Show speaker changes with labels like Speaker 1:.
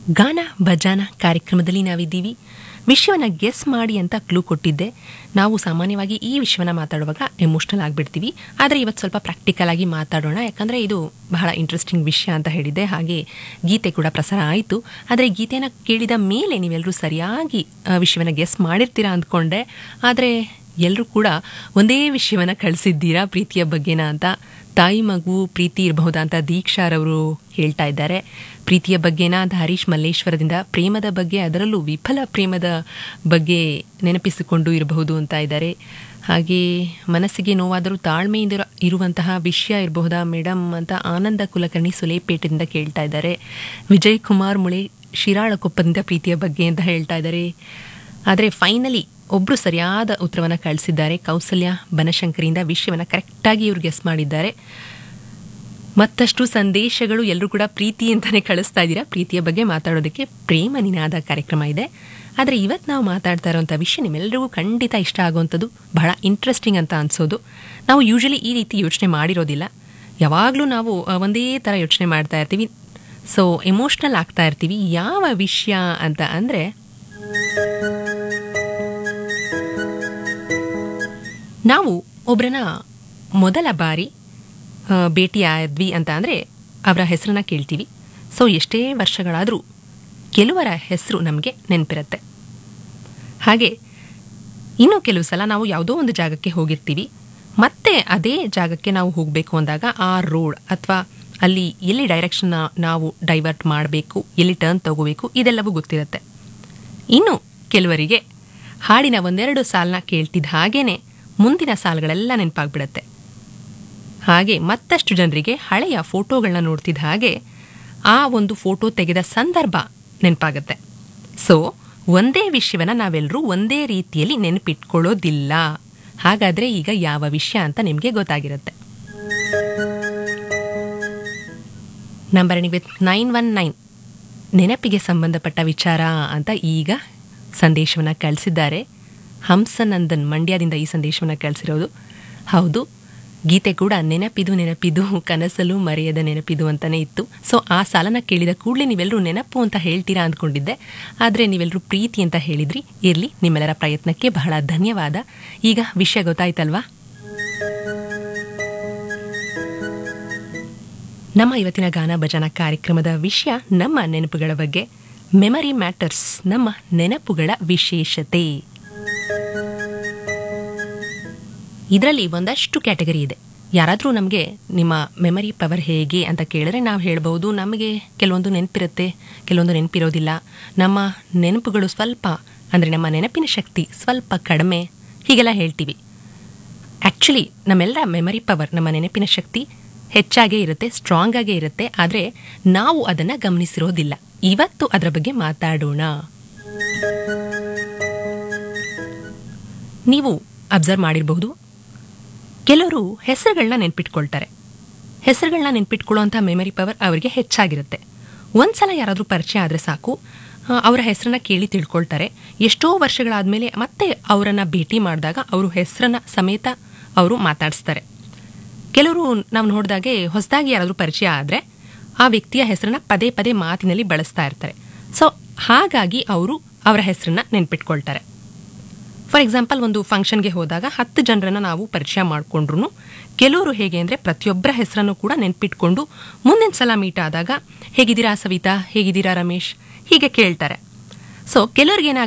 Speaker 1: ಗಾನ ಭಜಾನ ಕಾರ್ಯಕ್ರಮದಲ್ಲಿ ನಾವಿದ್ದೀವಿ ವಿಷಯವನ್ನ ಗೆಸ್ ಮಾಡಿ ಅಂತ ಕ್ಲೂ ಕೊಟ್ಟಿದ್ದೆ ನಾವು ಸಾಮಾನ್ಯವಾಗಿ ಈ ವಿಷಯವನ್ನ ಮಾತಾಡುವಾಗ ಎಮೋಷ್ನಲ್ ಆಗಿಬಿಡ್ತೀವಿ ಆದರೆ ಇವತ್ತು ಸ್ವಲ್ಪ ಪ್ರಾಕ್ಟಿಕಲ್ ಆಗಿ ಮಾತಾಡೋಣ ಯಾಕಂದರೆ ಇದು ಬಹಳ ಇಂಟ್ರೆಸ್ಟಿಂಗ್ ವಿಷಯ ಅಂತ ಹೇಳಿದೆ ಹಾಗೆ ಗೀತೆ ಕೂಡ ಪ್ರಸಾರ ಆಯಿತು ಆದರೆ ಗೀತೆಯನ್ನು ಕೇಳಿದ ಮೇಲೆ ನೀವೆಲ್ಲರೂ ಸರಿಯಾಗಿ ಆ, ವಿಷಯವನ್ನ ಗೆಸ್ ಮಾಡಿರ್ತೀರಾ ಅಂದ್ಕೊಂಡೆ ಆದರೆ ಎಲ್ಲರೂ ಕೂಡ ಒಂದೇ ವಿಷಯವನ್ನ ಕಳಿಸಿದ್ದೀರಾ ಪ್ರೀತಿಯ ಬಗ್ಗೆನ ಅಂತ ತಾಯಿ ಮಗು ಪ್ರೀತಿ ಇರಬಹುದಾ ಅಂತ ದೀಕ್ಷಾರವರು ಹೇಳ್ತಾ ಇದ್ದಾರೆ ಪ್ರೀತಿಯ ಬಗ್ಗೆನ ಧಾರೀಶ್ ಮಲ್ಲೇಶ್ವರದಿಂದ ಪ್ರೇಮದ ಬಗ್ಗೆ ಅದರಲ್ಲೂ ವಿಫಲ ಪ್ರೇಮದ ಬಗ್ಗೆ ನೆನಪಿಸಿಕೊಂಡು ಇರಬಹುದು ಅಂತ ಇದ್ದಾರೆ ಹಾಗೆ ಮನಸ್ಸಿಗೆ ನೋವಾದರೂ ತಾಳ್ಮೆಯಿಂದ ಇರ- ಇರುವಂತಹ ವಿಷಯ ಇರಬಹುದಾ ಮೇಡಮ್ ಅಂತ ಆನಂದ ಕುಲಕರ್ಣಿ ಸುಲೇಪೇಟದಿಂದ ಕೇಳ್ತಾ ಇದ್ದಾರೆ ವಿಜಯ್ ಕುಮಾರ್ ಮುಳೆ ಶಿರಾಳಕೊಪ್ಪದಿಂದ ಪ್ರೀತಿಯ ಬಗ್ಗೆ ಅಂತ ಹೇಳ್ತಾ ಇದ್ದಾರೆ ಆದರೆ ಫೈನಲಿ ಒಬ್ಬರು ಸರಿಯಾದ ಉತ್ತರವನ್ನು ಕಳಿಸಿದ್ದಾರೆ ಕೌಸಲ್ಯ ಬನಶಂಕರಿಯಿಂದ ವಿಷಯವನ್ನು ಕರೆಕ್ಟಾಗಿ ಇವ್ರು ಗೆಸ್ ಮಾಡಿದ್ದಾರೆ ಮತ್ತಷ್ಟು ಸಂದೇಶಗಳು ಎಲ್ಲರೂ ಕೂಡ ಪ್ರೀತಿ ಅಂತಾನೆ ಕಳಿಸ್ತಾ ಇದ್ದೀರಾ ಪ್ರೀತಿಯ ಬಗ್ಗೆ ಮಾತಾಡೋದಕ್ಕೆ ಪ್ರೇಮ ನಿನಾದ ಕಾರ್ಯಕ್ರಮ ಇದೆ ಆದರೆ ಇವತ್ತು ನಾವು ಮಾತಾಡ್ತಾ ಇರೋಂಥ ವಿಷಯ ನಿಮ್ಮೆಲ್ಲರಿಗೂ ಖಂಡಿತ ಇಷ್ಟ ಆಗುವಂಥದ್ದು ಬಹಳ ಇಂಟ್ರೆಸ್ಟಿಂಗ್ ಅಂತ ಅನ್ಸೋದು ನಾವು ಯೂಶಲಿ ಈ ರೀತಿ ಯೋಚನೆ ಮಾಡಿರೋದಿಲ್ಲ ಯಾವಾಗಲೂ ನಾವು ಆ, ಒಂದೇ ಥರ ಯೋಚನೆ ಮಾಡ್ತಾ ಇರ್ತೀವಿ ಸೊ ಎಮೋಷ್ನಲ್ ಆಗ್ತಾ ಇರ್ತೀವಿ ಯಾವ ವಿಷಯ ಅಂತ ಅಂದರೆ ನಾವು ಒಬ್ಬರನ್ನ ಮೊದಲ ಬಾರಿ ಆ, ಭೇಟಿ ಆದ್ವಿ ಅಂತ ಅಂದರೆ ಅವರ ಹೆಸರನ್ನ ಕೇಳ್ತೀವಿ ಸೊ ಎಷ್ಟೇ ವರ್ಷಗಳಾದರೂ ಕೆಲವರ ಹೆಸರು ನಮಗೆ ನೆನಪಿರುತ್ತೆ ಹಾಗೆ ಇನ್ನು ಕೆಲವು ಸಲ ನಾವು ಯಾವುದೋ ಒಂದು ಜಾಗಕ್ಕೆ ಹೋಗಿರ್ತೀವಿ ಮತ್ತೆ ಅದೇ ಜಾಗಕ್ಕೆ ನಾವು ಹೋಗಬೇಕು ಅಂದಾಗ ಆ ರೋಡ್ ಅಥವಾ ಅಲ್ಲಿ ಎಲ್ಲಿ ಡೈರೆಕ್ಷನ್ನ ನಾವು ಡೈವರ್ಟ್ ಮಾಡಬೇಕು ಎಲ್ಲಿ ಟರ್ನ್ ತಗೋಬೇಕು ಇದೆಲ್ಲವೂ ಗೊತ್ತಿರುತ್ತೆ ಇನ್ನು ಕೆಲವರಿಗೆ ಹಾಡಿನ ಒಂದೆರಡು ಸಾಲನ್ನ ಕೇಳ್ತಿದ್ದ ಹಾಗೇನೆ ಮುಂದಿನ ಸಾಲುಗಳೆಲ್ಲ ನೆನಪಾಗ್ಬಿಡತ್ತೆ ಹಾಗೆ ಮತ್ತಷ್ಟು ಜನರಿಗೆ ಹಳೆಯ ಫೋಟೋಗಳನ್ನ ನೋಡ್ತಿದ್ದ ಹಾಗೆ ಆ ಒಂದು ಫೋಟೋ ತೆಗೆದ ಸಂದರ್ಭ ನೆನಪಾಗತ್ತೆ ಸೊ ಒಂದೇ ವಿಷಯವನ್ನ ನಾವೆಲ್ಲರೂ ಒಂದೇ ರೀತಿಯಲ್ಲಿ ನೆನಪಿಟ್ಕೊಳ್ಳೋದಿಲ್ಲ ಹಾಗಾದ್ರೆ ಈಗ ಯಾವ ವಿಷಯ ಅಂತ ನಿಮಗೆ ಗೊತ್ತಾಗಿರುತ್ತೆ number with nine one nine ನೆನಪಿಗೆ ಸಂಬಂಧಪಟ್ಟ ವಿಚಾರ ಅಂತ ಈಗ ಸಂದೇಶವನ್ನು ಕಳಿಸಿದ್ದಾರೆ ಹಂಸನಂದನ್ ಮಂಡ್ಯದಿಂದ ಈ ಸಂದೇಶವನ್ನು ಕಳಿಸಿರೋದು ಹೌದು ಗೀತೆ ಕೂಡ ನೆನಪಿದು ನೆನಪಿದು ಕನಸಲು ಮರೆಯದ ನೆನಪಿದು ಅಂತಾನೆ ಇತ್ತು ಸೊ ಆ ಸಾಲನ ಕೇಳಿದ ಕೂಡಲೇ ನೀವೆಲ್ಲರೂ ನೆನಪು ಅಂತ ಹೇಳ್ತೀರಾ ಅಂದ್ಕೊಂಡಿದ್ದೆ ಆದರೆ ನೀವೆಲ್ಲರೂ ಪ್ರೀತಿ ಅಂತ ಹೇಳಿದ್ರಿ ಇರಲಿ ನಿಮ್ಮೆಲ್ಲರ ಪ್ರಯತ್ನಕ್ಕೆ ಬಹಳ ಧನ್ಯವಾದ ಈಗ ವಿಷಯ ಗೊತ್ತಾಯ್ತಲ್ವಾ ನಮ್ಮ ಇವತ್ತಿನ ಗಾನ ಭಜನ ಕಾರ್ಯಕ್ರಮದ ವಿಷಯ ನಮ್ಮ ನೆನಪುಗಳ ಬಗ್ಗೆ ಮೆಮರಿ ಮ್ಯಾಟರ್ಸ್ ನಮ್ಮ ನೆನಪುಗಳ ವಿಶೇಷತೆ ಇದರಲ್ಲಿ ಒಂದಷ್ಟು ಕ್ಯಾಟಗರಿ ಇದೆ ಯಾರಾದರೂ ನಮಗೆ ನಿಮ್ಮ ಮೆಮರಿ ಪವರ್ ಹೇಗೆ ಅಂತ ಕೇಳಿದ್ರೆ ನಾವು ಹೇಳ್ಬೋದು ನಮಗೆ ಕೆಲವೊಂದು ನೆನಪಿರುತ್ತೆ ಕೆಲವೊಂದು ನೆನಪಿರೋದಿಲ್ಲ ನಮ್ಮ ನೆನಪುಗಳು ಸ್ವಲ್ಪ ಅಂದರೆ ನಮ್ಮ ನೆನಪಿನ ಶಕ್ತಿ ಸ್ವಲ್ಪ ಕಡಿಮೆ ಹೀಗೆಲ್ಲ ಹೇಳ್ತೀವಿ ಆ್ಯಕ್ಚುಲಿ ನಮ್ಮೆಲ್ಲರ ಮೆಮರಿ ಪವರ್ ನಮ್ಮ ನೆನಪಿನ ಶಕ್ತಿ ಹೆಚ್ಚಾಗೇ ಇರುತ್ತೆ ಸ್ಟ್ರಾಂಗ್ ಆಗೇ ಇರುತ್ತೆ ಆದರೆ ನಾವು ಅದನ್ನು ಗಮನಿಸಿರೋದಿಲ್ಲ ಇವತ್ತು ಅದರ ಬಗ್ಗೆ ಮಾತಾಡೋಣ ನೀವು ಅಬ್ಸರ್ವ್ ಮಾಡಿರಬಹುದು ಕೆಲವರು ಹೆಸರುಗಳನ್ನ ನೆನ್ಪಿಟ್ಕೊಳ್ತಾರೆ ಹೆಸರುಗಳನ್ನ ನೆನ್ಪಿಟ್ಕೊಳ್ಳೋಂಥ ಮೆಮರಿ ಪವರ್ ಅವರಿಗೆ ಹೆಚ್ಚಾಗಿರುತ್ತೆ ಒಂದ್ಸಲ ಯಾರಾದರೂ ಪರಿಚಯ ಆದರೆ ಸಾಕು ಆ, ಅವರ ಹೆಸರನ್ನ ಕೇಳಿ ತಿಳ್ಕೊಳ್ತಾರೆ ಎಷ್ಟೋ ವರ್ಷಗಳಾದಮೇಲೆ ಮತ್ತೆ ಅವರನ್ನ ಭೇಟಿ ಮಾಡಿದಾಗ ಅವರು ಹೆಸರನ್ನ ಸಮೇತ ಅವರು ಮಾತಾಡಿಸ್ತಾರೆ ಕೆಲವರು ನಾವು ನೋಡಿದಾಗೆ ಹೊಸದಾಗಿ ಯಾರಾದರೂ ಪರಿಚಯ ಆದರೆ ಆ ವ್ಯಕ್ತಿಯ ಹೆಸರನ್ನ ಪದೇ ಪದೇ ಮಾತಿನಲ್ಲಿ ಬಳಸ್ತಾ ಇರ್ತಾರೆ ಸೊ ಹಾಗಾಗಿ ಅವರು ಅವರ ಹೆಸರನ್ನ ನೆನ್ಪಿಟ್ಕೊಳ್ತಾರೆ ಫಾರ್ ಎಕ್ಸಾಂಪಲ್ ಒಂದು ಫಂಕ್ಷನ್ಗೆ ಹೋದಾಗ ಹತ್ತು ಜನರನ್ನ ನಾವು ಪರಿಚಯ ಮಾಡಿಕೊಂಡ್ರು ಕೆಲವರು ಹೇಗೆ ಅಂದರೆ ಪ್ರತಿಯೊಬ್ಬರ ಹೆಸರನ್ನು ಕೂಡ ನೆನ್ಪಿಟ್ಕೊಂಡು ಮುಂದಿನ ಸಲ ಮೀಟ್ ಆದಾಗ ಹೇಗಿದ್ದೀರಾ ಸವಿತಾ ಹೇಗಿದ್ದೀರಾ ರಮೇಶ್ ಹೀಗೆ ಕೇಳ್ತಾರೆ ಸೊ ಕೆಲವ್ರಿಗೆ